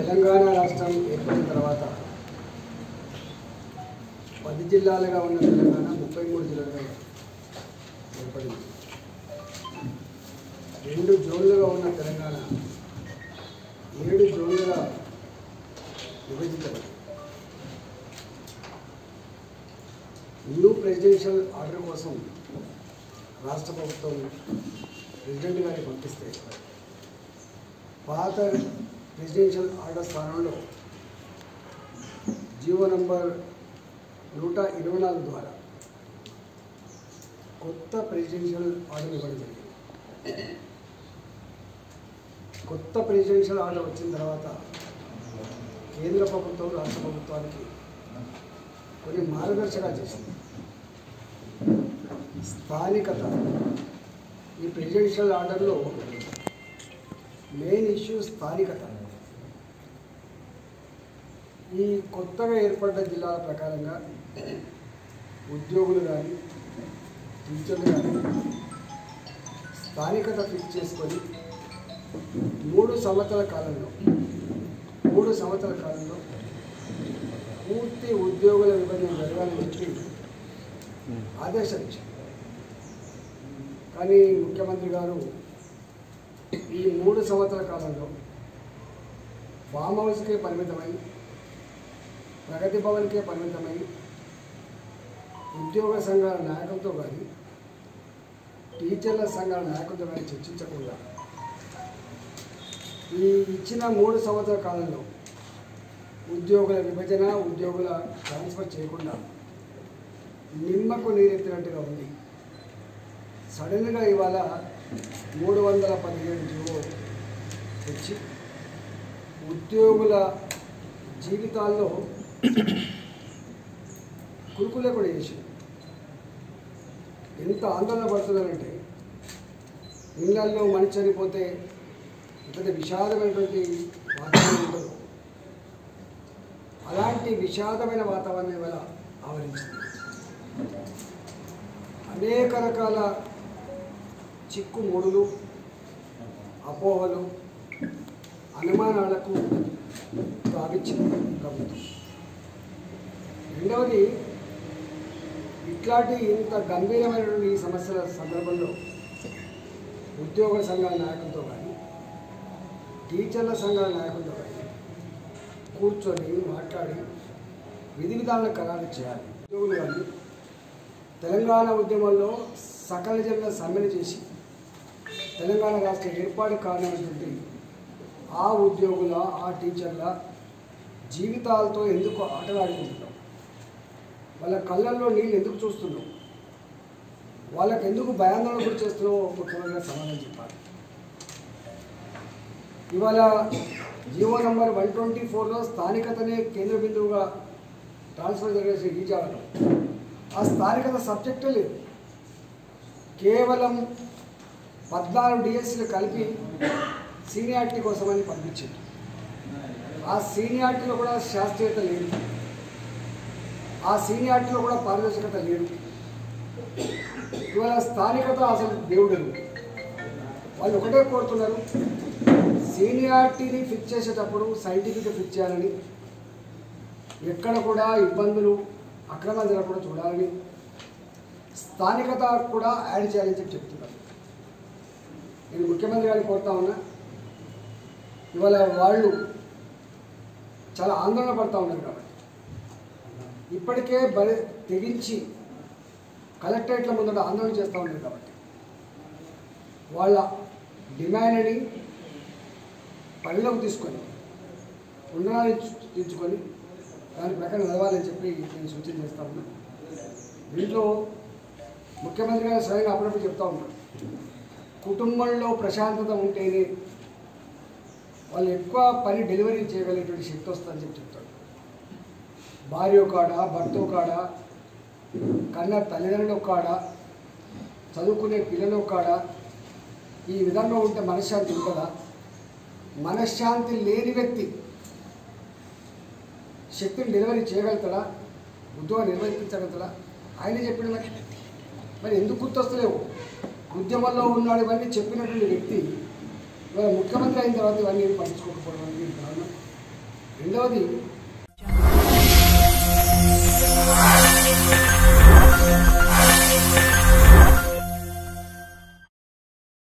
తెలంగాణ రాష్ట్రం ఏర్పడిన తర్వాత పది జిల్లాలుగా ఉన్న తెలంగాణ ముప్పై మూడు జిల్లాలుగా ఏర్పడింది రెండు జోన్లుగా ఉన్న తెలంగాణ ఏడు జోన్లుగా విభజించబడింది న్యూ ప్రెసిడెన్షియల్ ఆర్డర్ కోసం రాష్ట్ర ప్రభుత్వం ప్రెసిడెంట్ గారికి పంపిస్తే పాత ప్రెసిడెన్షియల్ ఆర్డర్ స్థానంలో జీవో నంబర్ నూట ఇరవై నాలుగు ద్వారా కొత్త ప్రెసిడెన్షియల్ ఆర్డర్ ఇవ్వడం జరిగింది కొత్త ప్రెసిడెన్షియల్ ఆర్డర్ వచ్చిన తర్వాత కేంద్ర ప్రభుత్వం రాష్ట్ర ప్రభుత్వానికి కొన్ని మార్గదర్శకాలు చేసింది స్థానికత ఈ ప్రెసిడెన్షియల్ ఆర్డర్లో మెయిన్ ఇష్యూ స్థానికత ఈ కొత్తగా ఏర్పడ్డ జిల్లాల ప్రకారంగా ఉద్యోగులు కానీ టీచర్లు కానీ స్థానికత ఫిక్స్ చేసుకొని మూడు సంవత్సరాల కాలంలో మూడు సంవత్సరాల కాలంలో పూర్తి ఉద్యోగుల విభజన జరగాలని చెప్పి ఆదేశాలు ఇచ్చారు కానీ ముఖ్యమంత్రి గారు ఈ మూడు సంవత్సరాల కాలంలో ఫామ్ హౌస్కే పరిమితమై ప్రగతి భవన్కే పరిమితమై ఉద్యోగ సంఘాల నాయకులతో కానీ టీచర్ల సంఘాల నాయకులతో కానీ చర్చించకుండా ఈ ఇచ్చిన మూడు సంవత్సరాల కాలంలో ఉద్యోగుల విభజన ఉద్యోగుల ట్రాన్స్ఫర్ చేయకుండా నిమ్మకు నీరెత్తినట్టుగా ఉంది సడన్గా ఇవాళ మూడు వందల పదిహేడు జీవో తెచ్చి ఉద్యోగుల జీవితాల్లో కురుకులే కూడా చేసి ఎంత ఆందోళన పడుతున్నారంటే ఇళ్లల్లో మనిషి చనిపోతే పెద్ద విషాదమైనటువంటి వాతావరణం ఉంటుందో అలాంటి విషాదమైన వాతావరణం ఇవాళ ఆవరించింది అనేక రకాల చిక్కుముడులు అపోహలు అనుమానాలకు తావిచ్చింది ప్రభుత్వం రెండవది ఇట్లాంటి ఇంత గంభీరమైనటువంటి ఈ సమస్యల సందర్భంలో ఉద్యోగ సంఘాల నాయకులతో కానీ టీచర్ల సంఘాల నాయకులతో కానీ కూర్చొని మాట్లాడి విధి విధానాలు ఖరారు చేయాలి ఉద్యోగులు కానీ తెలంగాణ ఉద్యమంలో సకల జనుల సమ్మెను చేసి తెలంగాణ రాష్ట్ర ఏర్పాటు కారణమైనటువంటి ఆ ఉద్యోగుల ఆ టీచర్ల జీవితాలతో ఎందుకు ఆటలాడుకుంటున్నాం వాళ్ళ కళ్ళల్లో నీళ్ళు ఎందుకు చూస్తున్నాం వాళ్ళకి ఎందుకు భయాందోళన గురి చేస్తున్నామో ముఖ్యమంత్రిగా సమాధానం చెప్పాలి ఇవాళ జీవో నంబర్ వన్ ట్వంటీ ఫోర్లో స్థానికతనే కేంద్ర బిందువుగా ట్రాన్స్ఫర్ జరిగేసి ఈ జాగాలో ఆ స్థానికత సబ్జెక్టే లేదు కేవలం పద్నాలుగు డిఎస్సీలు కలిపి సీనియారిటీ కోసమని పంపించింది ఆ సీనియారిటీలో కూడా శాస్త్రీయత లేదు ఆ సీనియారిటీలో కూడా పారదర్శకత లేదు ఇవాళ స్థానికత అసలు దేవుడు వాళ్ళు ఒకటే కోరుతున్నారు సీనియారిటీని ఫిక్స్ చేసేటప్పుడు సైంటిఫిక్గా ఫిక్స్ చేయాలని ఎక్కడ కూడా ఇబ్బందులు అక్రమాలు జరగకుండా చూడాలని స్థానికత కూడా యాడ్ చేయాలని చెప్పి చెప్తున్నారు నేను ముఖ్యమంత్రి గారిని కోరుతా ఉన్నా ఇవాళ వాళ్ళు చాలా ఆందోళన పడుతూ ఉన్నారు కాబట్టి ఇప్పటికే బలి తెగించి కలెక్టరేట్ల ముందట ఆందోళన చేస్తూ ఉన్నారు కాబట్టి వాళ్ళ డిమాండ్ని పరిలోకి తీసుకొని ఉండాలని తీర్చుకొని దాని ప్రకారం నడవాలని చెప్పి నేను సూచన చేస్తా ఉన్నాను దీంట్లో ముఖ్యమంత్రి గారు స్వయంగా అప్పుడప్పుడు చెప్తా ఉంటారు కుటుంబంలో ప్రశాంతత ఉంటేనే వాళ్ళు ఎక్కువ పని డెలివరీ చేయగలిగేటువంటి శక్తి వస్తుందని చెప్పి చెప్తాడు భార్య కాడ భర్త కాడ కన్న తల్లిదండ్రుల కాడ చదువుకునే పిల్లల కాడ ఈ విధంగా ఉంటే మనశ్శాంతి ఉంటుందా మనశ్శాంతి లేని వ్యక్తి శక్తిని డెలివరీ చేయగలుగుతాడా ఉద్యోగం నిర్వహించగలుగుతాడా ఆయన చెప్పిన మరి మరి ఎందుకు గుర్తొస్తలేవు ఉద్యమంలో ఉన్నాడు ఇవన్నీ చెప్పినటువంటి వ్యక్తి ఇవాళ ముఖ్యమంత్రి అయిన తర్వాత ఇవన్నీ ఏం పట్టించుకోకపోవడం అనేది కారణం రెండవది